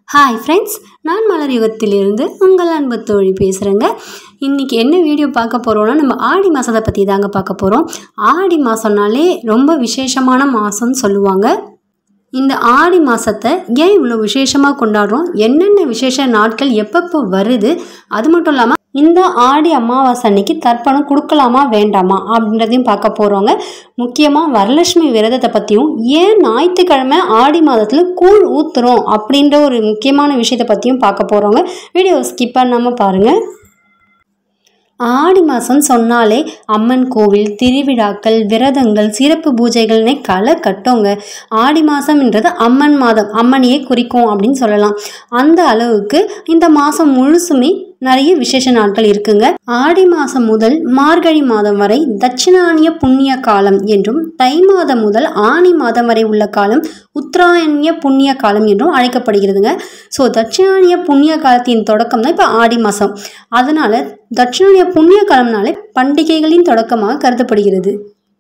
hi friends நான் மலர் யுகத்திலிருந்து உங்கள் அன்பு தோழி பேசுகிறேங்க இன்றைக்கி என்ன வீடியோ பார்க்க போகிறோம்னா நம்ம ஆடி மாதத்தை பற்றி தாங்க பார்க்க போகிறோம் ஆடி மாதம்னாலே ரொம்ப விசேஷமான மாதம்னு சொல்லுவாங்க இந்த ஆடி மாதத்தை ஏன் இவ்வளோ விசேஷமாக கொண்டாடுறோம் என்னென்ன விசேஷ நாட்கள் எப்பப்போ வருது அது மட்டும் இல்லாமல் இந்த ஆடி அமாவாசை அன்னைக்கு தர்ப்பணம் கொடுக்கலாமா வேண்டாமா அப்படின்றதையும் பார்க்க போகிறோங்க முக்கியமாக வரலட்சுமி விரதத்தை பற்றியும் ஏன் ஞாயிற்றுக்கிழமை ஆடி மாதத்தில் கூழ் ஊத்துறோம் அப்படின்ற ஒரு முக்கியமான விஷயத்தை பற்றியும் பார்க்க போகிறோங்க வீடியோ ஸ்கிப் பண்ணாமல் பாருங்கள் ஆடி மாதம் சொன்னாலே அம்மன் கோவில் திருவிழாக்கள் விரதங்கள் சிறப்பு பூஜைகள்னே களை கட்டோங்க ஆடி மாதம்ன்றது அம்மன் மாதம் அம்மனையே குறிக்கும் அப்படின்னு சொல்லலாம் அந்த அளவுக்கு இந்த மாதம் முழுசுமே நிறைய விசேஷ நாட்கள் இருக்குங்க ஆடி மாதம் முதல் மார்கழி மாதம் வரை தட்சிணானிய புண்ணிய காலம் என்றும் தை மாதம் முதல் ஆனி மாதம் வரை உள்ள காலம் உத்தராயணிய புண்ணிய காலம் என்றும் அழைக்கப்படுகிறதுங்க ஸோ தட்சிணானிய புண்ணிய காலத்தின் தொடக்கம் தான் இப்போ ஆடி மாதம் அதனால தட்சிணானிய புண்ணிய காலம்னாலே பண்டிகைகளின் தொடக்கமாக கருதப்படுகிறது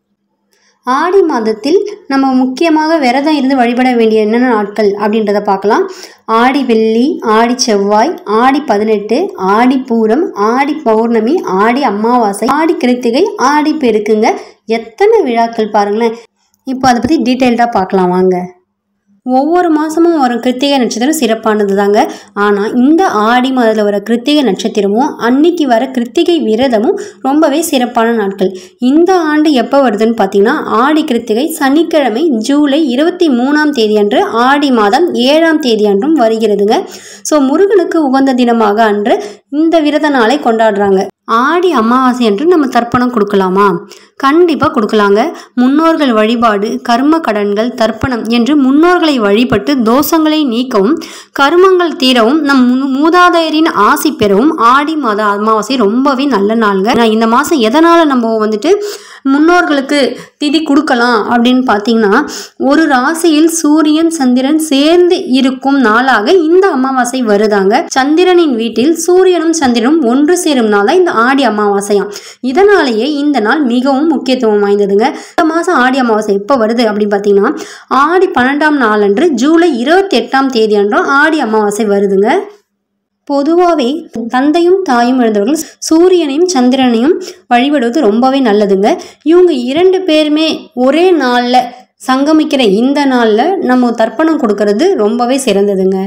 ஆடி மாதத்தில் நம்ம முக்கியமாக விரதம் இருந்து வழிபட வேண்டிய என்னென்ன நாட்கள் அப்படின்றத பார்க்கலாம் ஆடி வெள்ளி ஆடி செவ்வாய் ஆடி பதினெட்டு ஆடி பூரம் ஆடி பௌர்ணமி ஆடி அமாவாசை ஆடி கிருத்திகை ஆடி பெருக்குங்க எத்தனை விழாக்கள் பாருங்களேன் இப்போ அதை பற்றி டீட்டெயில்டாக பார்க்கலாம் வாங்க ஒவ்வொரு மாதமும் வரும் கிருத்திகை நட்சத்திரம் சிறப்பானது தாங்க ஆனால் இந்த ஆடி மாதத்தில் வர கிருத்திகை நட்சத்திரமும் அன்னைக்கு வர கிருத்திகை விரதமும் ரொம்பவே சிறப்பான நாட்கள் இந்த ஆண்டு எப்போ வருதுன்னு பார்த்தீங்கன்னா ஆடி கிருத்திகை சனிக்கிழமை ஜூலை இருபத்தி மூணாம் தேதி அன்று ஆடி மாதம் ஏழாம் தேதி அன்றும் வருகிறதுங்க ஸோ முருகனுக்கு உகந்த தினமாக அன்று இந்த விரத நாளை கொண்டாடுறாங்க ஆடி அமாவாசை அன்று நம்ம தர்ப்பணம் கொடுக்கலாமா கண்டிப்பாக கொடுக்கலாங்க முன்னோர்கள் வழிபாடு கர்ம கடன்கள் தர்ப்பணம் என்று முன்னோர்களை வழிபட்டு தோஷங்களை நீக்கவும் கர்மங்கள் தீரவும் நம் மு- மூதாதையரின் ஆசி பெறவும் ஆடி மாத அமாவாசை ரொம்பவே நல்ல நாளுங்க நான் இந்த மாதம் எதனால் நம்ம வந்துட்டு முன்னோர்களுக்கு திதி கொடுக்கலாம் அப்படின்னு பார்த்தீங்கன்னா ஒரு ராசியில் சூரியன் சந்திரன் சேர்ந்து இருக்கும் நாளாக இந்த அமாவாசை வருதாங்க சந்திரனின் வீட்டில் சூரியனும் சந்திரனும் ஒன்று சேரும் நாளா இந்த ஆடி அமாவாசையாம் இதனாலேயே இந்த நாள் மிகவும் முக்கியத்துவம் வாய்ந்ததுங்க இந்த மாதம் ஆடி அமாவாசை எப்போ வருது அப்படின்னு பார்த்தீங்கன்னா ஆடி பன்னெண்டாம் நாளன்று ஜூலை இருபத்தி எட்டாம் தேதி அன்றும் ஆடி அமாவாசை வருதுங்க பொதுவாகவே தந்தையும் தாயும் இழந்தவர்கள் சூரியனையும் சந்திரனையும் வழிபடுவது ரொம்பவே நல்லதுங்க இவங்க இரண்டு பேருமே ஒரே நாளில் சங்கமிக்கிற இந்த நாளில் நம்ம தர்ப்பணம் கொடுக்கறது ரொம்பவே சிறந்ததுங்க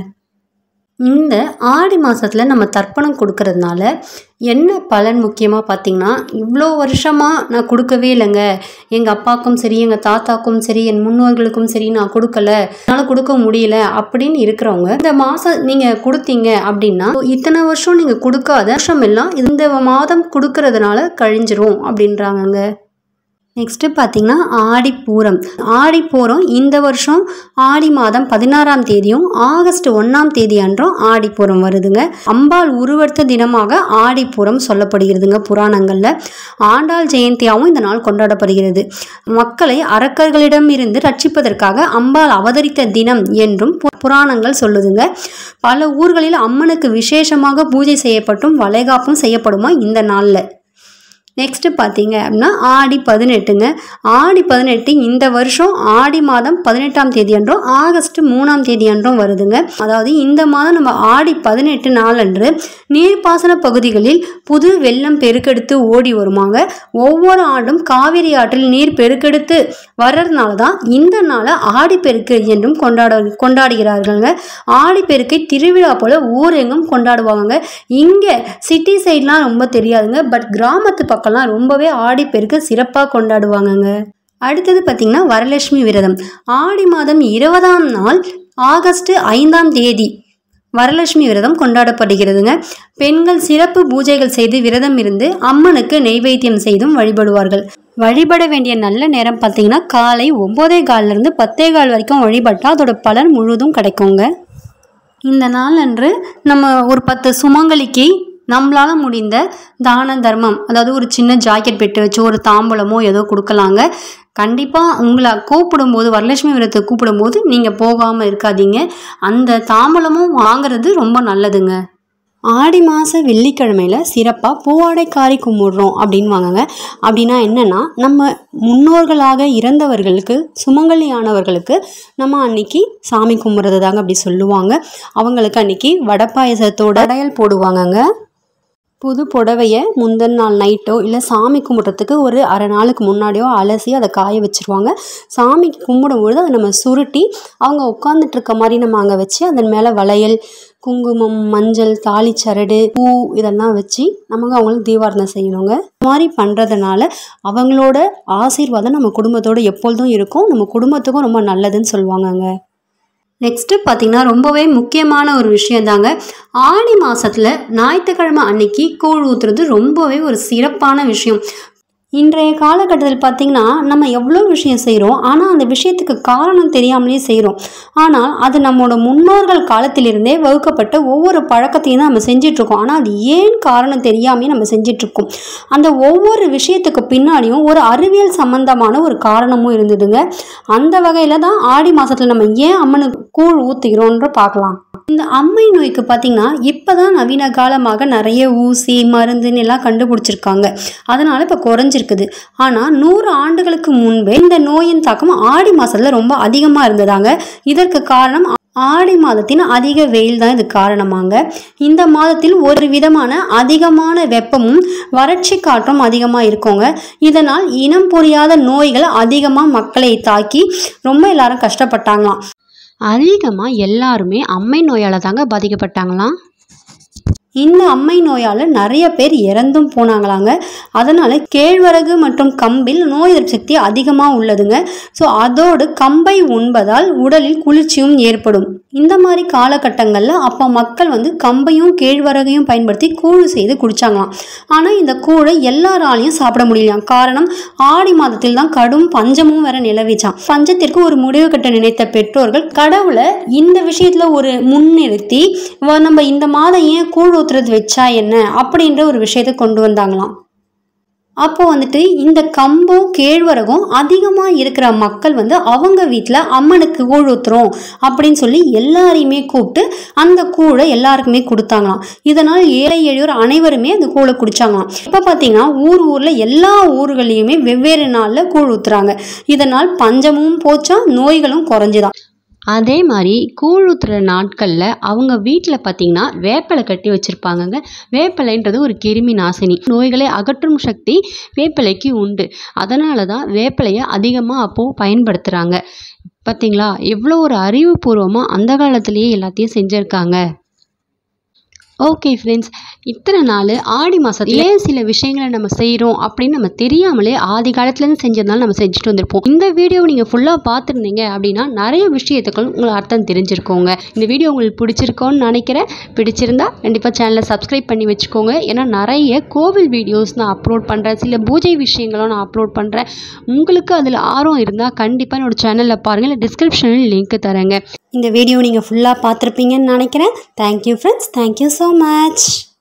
இந்த ஆடி மாதத்தில் நம்ம தர்ப்பணம் கொடுக்கறதுனால என்ன பலன் முக்கியமாக பார்த்தீங்கன்னா இவ்வளோ வருஷமாக நான் கொடுக்கவே இல்லைங்க எங்கள் அப்பாவுக்கும் சரி எங்கள் தாத்தாக்கும் சரி என் முன்னோர்களுக்கும் சரி நான் கொடுக்கல என்னால் கொடுக்க முடியல அப்படின்னு இருக்கிறவங்க இந்த மாதம் நீங்கள் கொடுத்தீங்க அப்படின்னா இத்தனை வருஷம் நீங்கள் கொடுக்காத வருஷம் எல்லாம் இந்த மாதம் கொடுக்கறதுனால கழிஞ்சிரும் அப்படின்றாங்கங்க நெக்ஸ்ட்டு பார்த்தீங்கன்னா ஆடிப்பூரம் ஆடிப்பூரம் இந்த வருஷம் ஆடி மாதம் பதினாறாம் தேதியும் ஆகஸ்ட் ஒன்றாம் தேதி அன்றும் ஆடிப்பூரம் வருதுங்க அம்பாள் உருவெடுத்த தினமாக ஆடிப்பூரம் சொல்லப்படுகிறதுங்க புராணங்களில் ஆண்டாள் ஜெயந்தியாவும் இந்த நாள் கொண்டாடப்படுகிறது மக்களை அரக்கர்களிடமிருந்து ரட்சிப்பதற்காக அம்பாள் அவதரித்த தினம் என்றும் பு- புராணங்கள் சொல்லுதுங்க பல ஊர்களில் அம்மனுக்கு விசேஷமாக பூஜை செய்யப்பட்டும் வளைகாப்பும் செய்யப்படுமா இந்த நாளில் நெக்ஸ்ட்டு பார்த்தீங்க அப்படின்னா ஆடி பதினெட்டுங்க ஆடி பதினெட்டு இந்த வருஷம் ஆடி மாதம் பதினெட்டாம் தேதி அன்றும் ஆகஸ்ட் மூணாம் தேதி அன்றும் வருதுங்க அதாவது இந்த மாதம் நம்ம ஆடி பதினெட்டு நாளன்று நீர்ப்பாசன பகுதிகளில் புது வெள்ளம் பெருக்கெடுத்து ஓடி வருமாங்க ஒவ்வொரு ஆண்டும் காவிரி ஆற்றில் நீர் பெருக்கெடுத்து வர்றதுனால தான் இந்த நாளை ஆடிப்பெருக்கு என்றும் கொண்டாட கொண்டாடுகிறார்கள்ங்க ஆடிப்பெருக்கை திருவிழா போல ஊரெங்கும் கொண்டாடுவாங்க இங்கே சிட்டி சைட்லாம் ரொம்ப தெரியாதுங்க பட் கிராமத்து பக்கம்லாம் ரொம்பவே ஆடிப்பெருக்கு சிறப்பாக கொண்டாடுவாங்கங்க அடுத்தது பார்த்திங்கன்னா வரலட்சுமி விரதம் ஆடி மாதம் இருபதாம் நாள் ஆகஸ்ட் ஐந்தாம் தேதி வரலட்சுமி விரதம் கொண்டாடப்படுகிறதுங்க பெண்கள் சிறப்பு பூஜைகள் செய்து விரதம் இருந்து அம்மனுக்கு நெய்வேத்தியம் செய்தும் வழிபடுவார்கள் வழிபட வேண்டிய நல்ல நேரம் பார்த்தீங்கன்னா காலை ஒம்போதே காலிலிருந்து பத்தே கால் வரைக்கும் வழிபட்டால் அதோட பலன் முழுதும் கிடைக்குங்க இந்த நாள் அன்று நம்ம ஒரு பத்து சுமங்கலிக்கு நம்மளால முடிந்த தான தர்மம் அதாவது ஒரு சின்ன ஜாக்கெட் பெட்டு வச்சு ஒரு தாம்பூலமோ ஏதோ கொடுக்கலாங்க கண்டிப்பாக உங்களை கூப்பிடும்போது வரலட்சுமி விரதத்தை கூப்பிடும்போது நீங்கள் போகாமல் இருக்காதீங்க அந்த தாம்பூலமும் வாங்குறது ரொம்ப நல்லதுங்க ஆடி மாத வெள்ளிக்கிழமையில் சிறப்பாக பூவாடைக்காரி கும்பிடுறோம் அப்படின்வாங்கங்க அப்படின்னா என்னென்னா நம்ம முன்னோர்களாக இறந்தவர்களுக்கு சுமங்கலியானவர்களுக்கு நம்ம அன்னைக்கு சாமி கும்பிட்றது தாங்க அப்படி சொல்லுவாங்க அவங்களுக்கு அன்னைக்கு வடை பாயசத்தோட அடையல் போடுவாங்கங்க புது புடவைய முந்தின நாள் நைட்டோ இல்லை சாமி கும்பிட்றதுக்கு ஒரு அரை நாளுக்கு முன்னாடியோ அலசி அதை காய வச்சுருவாங்க சாமிக்கு கும்பிடும்பொழுது அதை நம்ம சுருட்டி அவங்க உட்காந்துட்டு இருக்க மாதிரி நம்ம அங்கே வச்சு அதன் மேலே வளையல் குங்குமம் மஞ்சள் தாலிச்சரடு பூ இதெல்லாம் வச்சு நமக்கு அவங்களுக்கு தீபாரணை செய்யணுங்க இந்த மாதிரி பண்ணுறதுனால அவங்களோட ஆசீர்வாதம் நம்ம குடும்பத்தோடு எப்பொழுதும் இருக்கும் நம்ம குடும்பத்துக்கும் ரொம்ப நல்லதுன்னு சொல்லுவாங்கங்க நெக்ஸ்ட்டு பார்த்தீங்கன்னா ரொம்பவே முக்கியமான ஒரு விஷயம் தாங்க ஆடி மாதத்தில் ஞாயிற்றுக்கிழமை அன்னைக்கு கூழ் ஊற்றுறது ரொம்பவே ஒரு சிறப்பான விஷயம் இன்றைய காலகட்டத்தில் பார்த்திங்கன்னா நம்ம எவ்வளோ விஷயம் செய்கிறோம் ஆனால் அந்த விஷயத்துக்கு காரணம் தெரியாமலே செய்கிறோம் ஆனால் அது நம்மளோட முன்னோர்கள் காலத்திலிருந்தே வகுக்கப்பட்ட ஒவ்வொரு பழக்கத்தையும் தான் நம்ம செஞ்சிட்ருக்கோம் ஆனால் அது ஏன் காரணம் தெரியாமே நம்ம செஞ்சிட்ருக்கோம் அந்த ஒவ்வொரு விஷயத்துக்கு பின்னாடியும் ஒரு அறிவியல் சம்பந்தமான ஒரு காரணமும் இருந்ததுங்க அந்த வகையில் தான் ஆடி மாதத்தில் நம்ம ஏன் அம்மனுக்கு கூழ் ஊற்றுகிறோன்ற பார்க்கலாம் இந்த அம்மை நோய்க்கு பார்த்தீங்கன்னா இப்போ தான் நவீன காலமாக நிறைய ஊசி மருந்துன்னு எல்லாம் கண்டுபிடிச்சிருக்காங்க அதனால் இப்போ குறைஞ்சிருக்குது ஆனால் நூறு ஆண்டுகளுக்கு முன்பே இந்த நோயின் தாக்கம் ஆடி மாதத்தில் ரொம்ப அதிகமாக இருந்ததாங்க இதற்கு காரணம் ஆடி மாதத்தின் அதிக வெயில் தான் இது காரணமாங்க இந்த மாதத்தில் ஒரு விதமான அதிகமான வெப்பமும் வறட்சி காற்றும் அதிகமாக இருக்குங்க இதனால் இனம் புரியாத நோய்கள் அதிகமாக மக்களை தாக்கி ரொம்ப எல்லாரும் கஷ்டப்பட்டாங்களாம் அதிகமாக எல்லாருமே அம்மை நோயால் தாங்க பாதிக்கப்பட்டாங்களாம் இந்த அம்மை நோயால் நிறைய பேர் இறந்தும் போனாங்களாங்க அதனால் கேழ்வரகு மற்றும் கம்பில் நோய் எதிர்ப்பு சக்தி அதிகமாக உள்ளதுங்க ஸோ அதோடு கம்பை உண்பதால் உடலில் குளிர்ச்சியும் ஏற்படும் இந்த மாதிரி காலகட்டங்களில் அப்போ மக்கள் வந்து கம்பையும் கேழ்வரகையும் பயன்படுத்தி கூழ் செய்து குடித்தாங்களாம் ஆனால் இந்த கூழை எல்லாராலையும் சாப்பிட முடியலையாம் காரணம் ஆடி மாதத்தில் தான் கடும் பஞ்சமும் வேற நிலவிச்சான் பஞ்சத்திற்கு ஒரு முடிவு கட்ட நினைத்த பெற்றோர்கள் கடவுளை இந்த விஷயத்தில் ஒரு முன்னிறுத்தி வ- நம்ம இந்த மாதம் ஏன் கூழ் ஊத்துறது வச்சா என்ன அப்படின்ற ஒரு விஷயத்தை கொண்டு வந்தாங்களாம் அப்போ வந்துட்டு இந்த கம்பும் கேழ்வரகும் அதிகமாக இருக்கிற மக்கள் வந்து அவங்க வீட்டில் அம்மனுக்கு கூழ் ஊத்துறோம் அப்படின்னு சொல்லி எல்லாரையுமே கூப்பிட்டு அந்த கூழை எல்லாருக்குமே கொடுத்தாங்களாம் இதனால் ஏழை எளியோர் அனைவருமே அந்த கூழை குடிச்சாங்களாம் இப்போ பார்த்தீங்கன்னா ஊர் ஊரில் எல்லா ஊர்களையுமே வெவ்வேறு நாளில் கூழ் ஊத்துறாங்க இதனால் பஞ்சமும் போச்சா நோய்களும் குறைஞ்சுதான் அதே மாதிரி கூழ் ஊற்றுற நாட்களில் அவங்க வீட்டில் பார்த்தீங்கன்னா வேப்பிலை கட்டி வச்சுருப்பாங்கங்க வேப்பிலைன்றது ஒரு கிருமி நாசினி நோய்களை அகற்றும் சக்தி வேப்பிலைக்கு உண்டு அதனால தான் வேப்பிலையை அதிகமாக அப்போது பயன்படுத்துகிறாங்க பார்த்தீங்களா எவ்வளோ ஒரு அறிவுபூர்வமாக அந்த காலத்திலேயே எல்லாத்தையும் செஞ்சுருக்காங்க ஓகே ஃப்ரெண்ட்ஸ் இத்தனை நாள் ஆடி மாதத்துலேயே சில விஷயங்களை நம்ம செய்கிறோம் அப்படின்னு நம்ம தெரியாமலே ஆதி காலத்துலேருந்து செஞ்சதுனால நம்ம செஞ்சுட்டு வந்திருப்போம் இந்த வீடியோவை நீங்கள் ஃபுல்லாக பார்த்துருந்தீங்க அப்படின்னா நிறைய விஷயத்துக்கள் உங்களுக்கு அர்த்தம் தெரிஞ்சிருக்கோங்க இந்த வீடியோ உங்களுக்கு பிடிச்சிருக்கோன்னு நினைக்கிறேன் பிடிச்சிருந்தா கண்டிப்பாக சேனலை சப்ஸ்கிரைப் பண்ணி வச்சுக்கோங்க ஏன்னா நிறைய கோவில் வீடியோஸ் நான் அப்லோட் பண்ணுறேன் சில பூஜை விஷயங்களும் நான் அப்லோட் பண்ணுறேன் உங்களுக்கு அதில் ஆர்வம் இருந்தால் கண்டிப்பாக என்னோட சேனலில் பாருங்கள் இல்லை டிஸ்கிரிப்ஷனில் லிங்க் தரேங்க இந்த வீடியோ நீங்கள் ஃபுல்லாக பார்த்துருப்பீங்கன்னு நினைக்கிறேன் thank you friends thank you so much